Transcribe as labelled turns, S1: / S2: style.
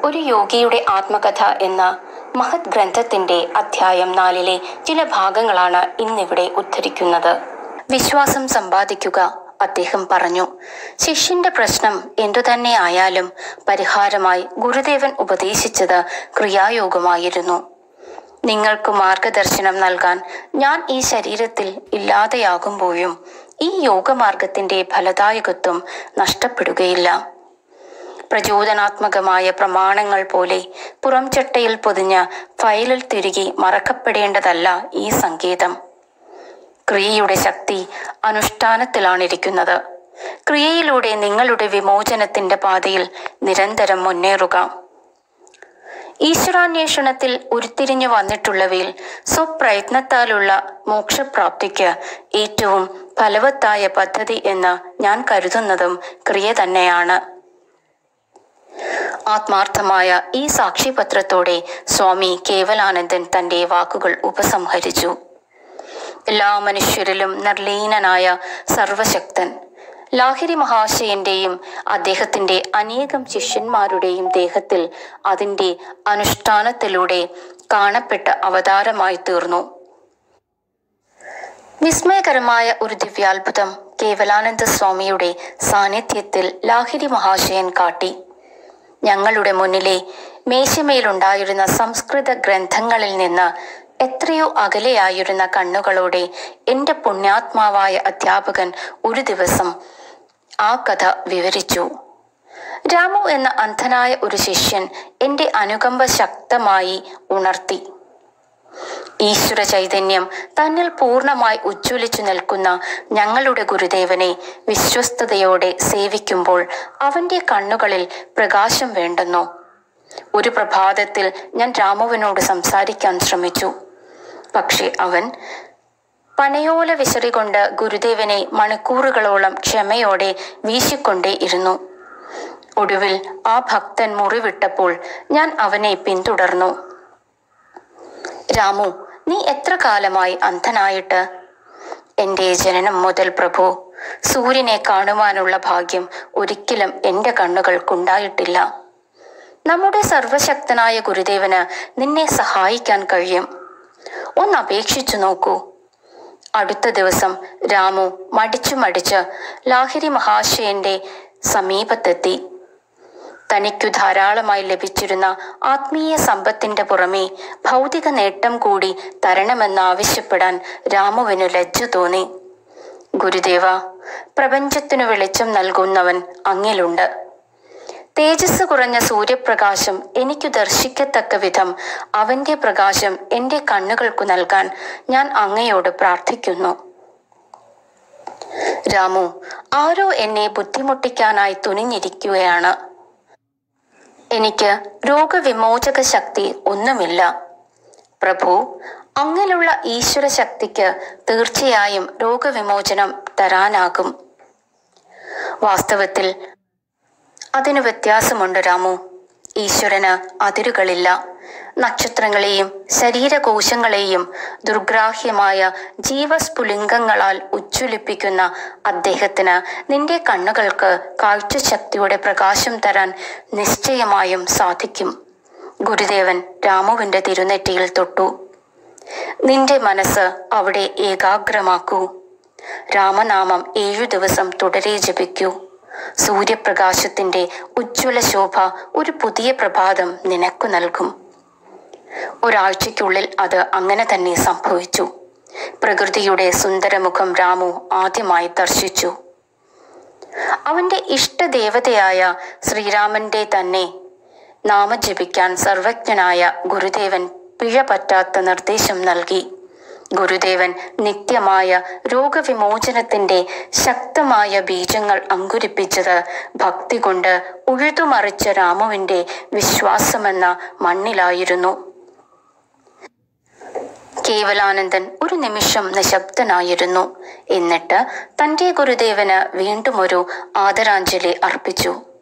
S1: ഒരു യോഗിയുടെ ആത്മകഥ എന്ന മഹത് ഗ്രന്ഥത്തിന്റെ അധ്യായം നാലിലെ ചില ഭാഗങ്ങളാണ് ഇന്നിവിടെ ഉദ്ധരിക്കുന്നത് വിശ്വാസം സമ്പാദിക്കുക അദ്ദേഹം പറഞ്ഞു ശിഷ്യന്റെ പ്രശ്നം എന്തുതന്നെ ആയാലും പരിഹാരമായി ഗുരുദേവൻ ഉപദേശിച്ചത് ക്രിയായോഗമായിരുന്നു നിങ്ങൾക്ക് മാർഗദർശനം നൽകാൻ ഞാൻ ഈ ശരീരത്തിൽ ഇല്ലാതെയാകുമ്പോഴും ഈ യോഗമാർഗത്തിന്റെ ഫലദായകത്വം നഷ്ടപ്പെടുകയില്ല പ്രചോദനാത്മകമായ പ്രമാണങ്ങൾ പോലെ പുറംചട്ടയിൽ പൊതിഞ്ഞ ഫയലിൽ തിരികെ മറക്കപ്പെടേണ്ടതല്ല ഈ സങ്കേതം ക്രിയയുടെ ശക്തി അനുഷ്ഠാനത്തിലാണിരിക്കുന്നത് ക്രിയയിലൂടെ നിങ്ങളുടെ വിമോചനത്തിന്റെ പാതയിൽ നിരന്തരം മുന്നേറുക ഈശ്വരാന്വേഷണത്തിൽ ഉരുത്തിരിഞ്ഞു വന്നിട്ടുള്ളവയിൽ സ്വപ്രയത്നത്താലുള്ള മോക്ഷപ്രാപ്തിക്ക് ഏറ്റവും ഫലവത്തായ പദ്ധതി എന്ന് ഞാൻ കരുതുന്നതും ക്രിയ തന്നെയാണ് ആത്മാർത്ഥമായ ഈ സാക്ഷ്യപത്രത്തോടെ സ്വാമി കേവലാനന്ദൻ തന്റെ വാക്കുകൾ ഉപസംഹരിച്ചു എല്ലാ മനുഷ്യരിലും നിർലീനനായ സർവശക്തൻ ലാഹിരി മഹാശയന്റെയും അദ്ദേഹത്തിന്റെ അനേകം ശിഷ്യന്മാരുടെയും ദേഹത്തിൽ അതിന്റെ അനുഷ്ഠാനത്തിലൂടെ കാണപ്പെട്ട അവതാരമായി തീർന്നു വിസ്മയകരമായ ഒരു ദിവ്യാത്ഭുതം കേവലാനന്ദ സ്വാമിയുടെ സാന്നിധ്യത്തിൽ ലാഹിരി മഹാശയൻ കാട്ടി ഞങ്ങളുടെ മുന്നിലെ മേശമേലുണ്ടായിരുന്ന സംസ്കൃത ഗ്രന്ഥങ്ങളിൽ നിന്ന് എത്രയോ അകലെയായിരുന്ന കണ്ണുകളോടെ എൻ്റെ പുണ്യാത്മാവായ അധ്യാപകൻ ഒരു ദിവസം ആ കഥ വിവരിച്ചു രാമു എന്ന അന്ധനായ ഒരു ശിഷ്യൻ എൻ്റെ അനുകമ്പ ശക്തമായി ഉണർത്തി ഈശ്വര ചൈതന്യം തന്നിൽ പൂർണ്ണമായി ഉജ്ജ്വലിച്ചു നിൽക്കുന്ന ഞങ്ങളുടെ ഗുരുദേവനെ വിശ്വസ്തയോടെ സേവിക്കുമ്പോൾ അവന്റെ കണ്ണുകളിൽ പ്രകാശം വേണ്ടെന്നോ ഒരു പ്രഭാതത്തിൽ ഞാൻ രാമുവിനോട് സംസാരിക്കാൻ ശ്രമിച്ചു പക്ഷെ അവൻ പനയോല വിശറി കൊണ്ട് ഗുരുദേവനെ മണിക്കൂറുകളോളം ക്ഷമയോടെ വീശിക്കൊണ്ടേ ഇരുന്നു ഒടുവിൽ ആ ഭക്തൻ മുറിവിട്ടപ്പോൾ ഞാൻ അവനെ പിന്തുടർന്നു രാമു നീ എത്ര കാലമായി അന്ധനായിട്ട് എൻ്റെ ജനനം മുതൽ പ്രഭു സൂര്യനെ കാണുവാനുള്ള ഭാഗ്യം ഒരിക്കലും എൻ്റെ കണ്ണുകൾക്കുണ്ടായിട്ടില്ല നമ്മുടെ സർവശക്തനായ ഗുരുദേവന് നിന്നെ സഹായിക്കാൻ കഴിയും ഒന്ന് അപേക്ഷിച്ചു നോക്കൂ അടുത്ത ദിവസം രാമു മടിച്ചു മടിച്ച് ലാഹിരി മഹാശയന്റെ സമീപത്തെത്തി തനിക്കു ധാരാളമായി ലഭിച്ചിരുന്ന ആത്മീയ സമ്പത്തിന്റെ പുറമെ ഭൗതിക നേട്ടം കൂടി തരണമെന്നാവശ്യപ്പെടാൻ രാമുവിന് ലജ്ജ തോന്നി ഗുരുദേവ പ്രപഞ്ചത്തിനു വെളിച്ചം നൽകുന്നവൻ അങ്ങിലുണ്ട് തേജസ് കുറഞ്ഞ സൂര്യപ്രകാശം എനിക്കു ദർശിക്കത്തക്ക വിധം അവന്റെ പ്രകാശം എൻ്റെ കണ്ണുകൾക്കു നൽകാൻ ഞാൻ അങ്ങയോട് പ്രാർത്ഥിക്കുന്നു രാമു ആരോ എന്നെ ബുദ്ധിമുട്ടിക്കാനായി തുനിഞ്ഞിരിക്കുകയാണ് എനിക്ക് രോഗവിമോചക ശക്തി ഒന്നുമില്ല പ്രഭു അങ്ങിലുള്ള ഈശ്വര ശക്തിക്ക് തീർച്ചയായും രോഗവിമോചനം തരാനാകും വാസ്തവത്തിൽ അതിന് വ്യത്യാസമുണ്ട് രാമു ഈശ്വരന് അതിരുകളില്ല നക്ഷത്രങ്ങളെയും ശരീരകോശങ്ങളെയും ദുർഗ്രാഹ്യമായ ജീവസ്ഫുലിംഗങ്ങളാൽ ഉജ്ജ്വലിപ്പിക്കുന്ന അദ്ദേഹത്തിന് നിന്റെ കണ്ണുകൾക്ക് കാഴ്ചശക്തിയുടെ പ്രകാശം തരാൻ നിശ്ചയമായും സാധിക്കും ഗുരുദേവൻ രാമുവിന്റെ തിരുനെറ്റിയിൽ തൊട്ടു നിന്റെ മനസ്സ് അവിടെ ഏകാഗ്രമാക്കൂ രാമനാമം ഏഴു ദിവസം തുടരെ ജപിക്കൂ സൂര്യപ്രകാശത്തിന്റെ ഉജ്ജ്വല ശോഭ ഒരു പുതിയ പ്രഭാതം നിനക്കു നൽകും ഒരാഴ്ചയ്ക്കുള്ളിൽ അത് അങ്ങനെ തന്നെ സംഭവിച്ചു പ്രകൃതിയുടെ സുന്ദരമുഖം രാമു ആദ്യമായി ദർശിച്ചു അവന്റെ ഇഷ്ടദേവതയായ ശ്രീരാമന്റെ തന്നെ നാമജപിക്കാൻ സർവജ്ഞനായ ഗുരുദേവൻ പിഴ പറ്റാത്ത നിർദ്ദേശം നൽകി ഗുരുദേവൻ നിത്യമായ രോഗവിമോചനത്തിന്റെ ശക്തമായ ബീജങ്ങൾ അങ്കുരിപ്പിച്ചത് ഭക്തി കൊണ്ട് ഉഴുതുമറിച്ച രാമുവിന്റെ വിശ്വാസമെന്ന മണ്ണിലായിരുന്നു കേവലാനന്ദൻ ഒരു നിമിഷം നിശബ്ദനായിരുന്നു എന്നിട്ട് തന്റെ ഗുരുദേവന് വീണ്ടും ഒരു ആദരാഞ്ജലി അർപ്പിച്ചു